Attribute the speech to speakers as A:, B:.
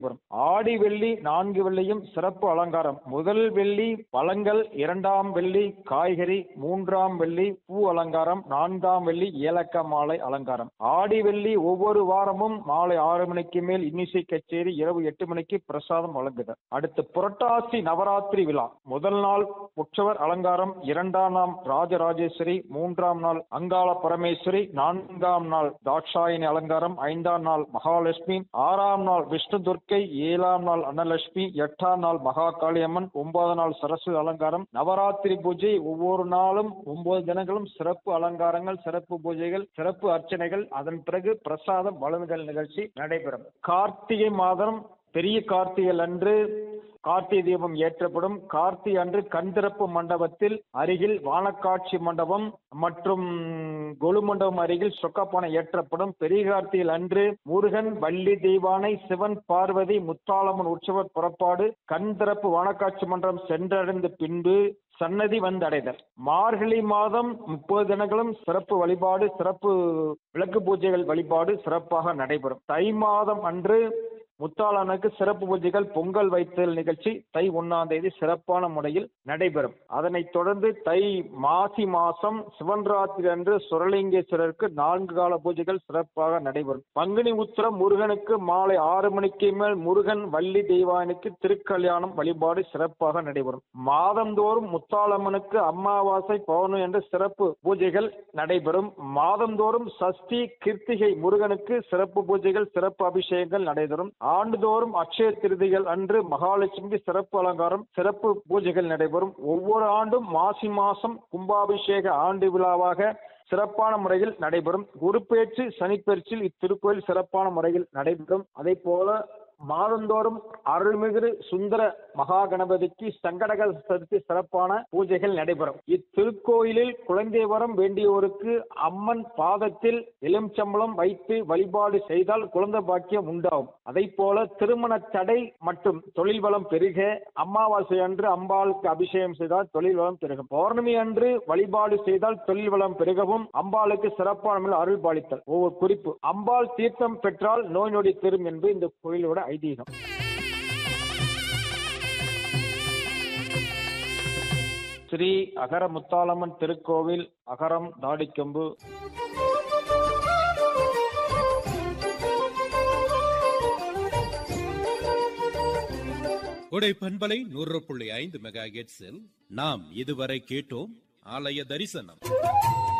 A: வரும் ஆடி வெள்ளி நான்கு வெள்ளியும் சிறப்பு அலங்காரம் முதல் வெள்ளி பழங்கள் இரண்டாம் வெள்ளி காய்கறி மூன்றாம் வெள்ளி பூ அலங்காரம் நான்காம் வெள்ளி ஏலக்காய் மாலை அலங்காரம் ஆடி வெள்ளி ஒவ்வொரு வாரமும் மாலை ஆறு மணிக்கு மேல் இன்னிசை கச்சேரி இரவு எட்டு மணிக்கு பிரசாதம் வழங்குதல் அடுத்து புரட்டாசி நவராத்திரி விழா முதல் நாள் உற்சவர் அலங்காரம் இரண்டாம் நாள் ராஜராஜேஸ்வரி மூன்றாம் நாள் அங்காள பரமேஸ்வரி நான்காம் நாள் தாட்சாயினி அலங்காரம் ஐந்தாம் நாள் மகாலட்சுமி ஆறாம் நாள் விஷ்ணு துர்க்கை ஏழாம் நாள் அன்னலட்சுமி எட்டாம் நாள் மகா காளியம்மன் ஒன்பதாம் நாள் சரஸ்வதி அலங்காரம் நவராத்திரி பூஜை ஒவ்வொரு நாளும் ஒன்பது தினங்களும் சிறப்பு அலங்காரங்கள் சிறப்பு பூஜைகள் சிறப்பு அர்ச்சனைகள் அதன் பிறகு பிரசாதம் வழங்குதல் நிகழ்ச்சி நடைபெறும் கார்த்திகை மாதம் பெரிய கார்த்திகை அன்று கார்த்திகை தீபம் ஏற்றப்படும் கார்த்திகை அன்று கண்திறப்பு மண்டபத்தில் அருகில் வானக்காட்சி மண்டபம் மற்றும் கொலு மண்டபம் அருகில் சொக்கப்பானை ஏற்றப்படும் பெரிய கார்த்திகை அன்று முருகன் வள்ளி தெய்வானை சிவன் பார்வதி முத்தாளம்மன் உற்சவர் புறப்பாடு கண்திறப்பு வானக்காட்சி மண்டபம் சென்றடைந்த பின்பு சன்னதி வந்தடைதல் மார்கழி மாதம் முப்பது தினங்களும் சிறப்பு வழிபாடு சிறப்பு விளக்கு பூஜைகள் வழிபாடு சிறப்பாக நடைபெறும் தை மாதம் அன்று முத்தாளனுக்கு சிறப்பு பூஜைகள் பொங்கல் வைத்தல் நிகழ்ச்சி தை ஒன்னாம் தேதி சிறப்பான முறையில் நடைபெறும் அதனைத் தொடர்ந்து தை மாசி மாசம் சிவன் ராத்திரி அன்று சுரலிங்கேஸ்வரருக்கு நான்கு கால பூஜைகள் சிறப்பாக நடைபெறும் பங்குனி உத்திரம் முருகனுக்கு மாலை ஆறு மணிக்கு மேல் முருகன் வள்ளி தெய்வானுக்கு திருக்கல்யாணம் வழிபாடு சிறப்பாக நடைபெறும் மாதந்தோறும் முத்தாளம்மனுக்கு அமாவாசை பௌர்ணமி என்ற சிறப்பு பூஜைகள் நடைபெறும் மாதந்தோறும் சஷ்டி கிருத்திகை முருகனுக்கு சிறப்பு பூஜைகள் சிறப்பு அபிஷேகங்கள் நடைபெறும் ஆண்டுதோறும் அக்ஷய திருதிகள் அன்று மகாலட்சுமிக்கு சிறப்பு அலங்காரம் சிறப்பு பூஜைகள் நடைபெறும் ஒவ்வொரு ஆண்டும் மாசி மாசம் கும்பாபிஷேக ஆண்டு விழாவாக சிறப்பான முறையில் நடைபெறும் குருப்பேச்சு சனிப்பெயர்ச்சியில் இத்திருக்கோயில் சிறப்பான முறையில் நடைபெறும் அதே போல மாதந்தோறும் அருள்மிகு சுந்தர மகா கணபதிக்கு சங்கடக சதுர்த்தி சிறப்பான பூஜைகள் நடைபெறும் இத்திருக்கோயிலில் குழந்தை வரம் வேண்டியோருக்கு அம்மன் பாதத்தில் எலுமிச்சம்பளம் வைத்து வழிபாடு செய்தால் குழந்தை பாக்கியம் உண்டாகும் அதை போல திருமண தடை மற்றும் தொழில் வளம் பெருக அமாவாசை அன்று அம்பாளுக்கு அபிஷேகம் செய்தால் தொழில் வளம் பெருகும் பௌர்ணமி அன்று வழிபாடு செய்தால் தொழில் வளம் பெருகவும் அம்பாளுக்கு சிறப்பான முறையில் அருள் பாலித்தல் ஒவ்வொரு குறிப்பு அம்பாள் தீர்த்தம் பெற்றால் நோய் நொடி பெறும் என்பது இந்த கோயிலோட ஐதீகம் ஸ்ரீ அகர முத்தாலம்மன் திருக்கோவில் அகரம் தாடிக்கொம்பு
B: கொடை பண்பலை நூறு புள்ளி ஐந்து மெகா நாம் இதுவரை கேட்டோம் ஆலய தரிசனம்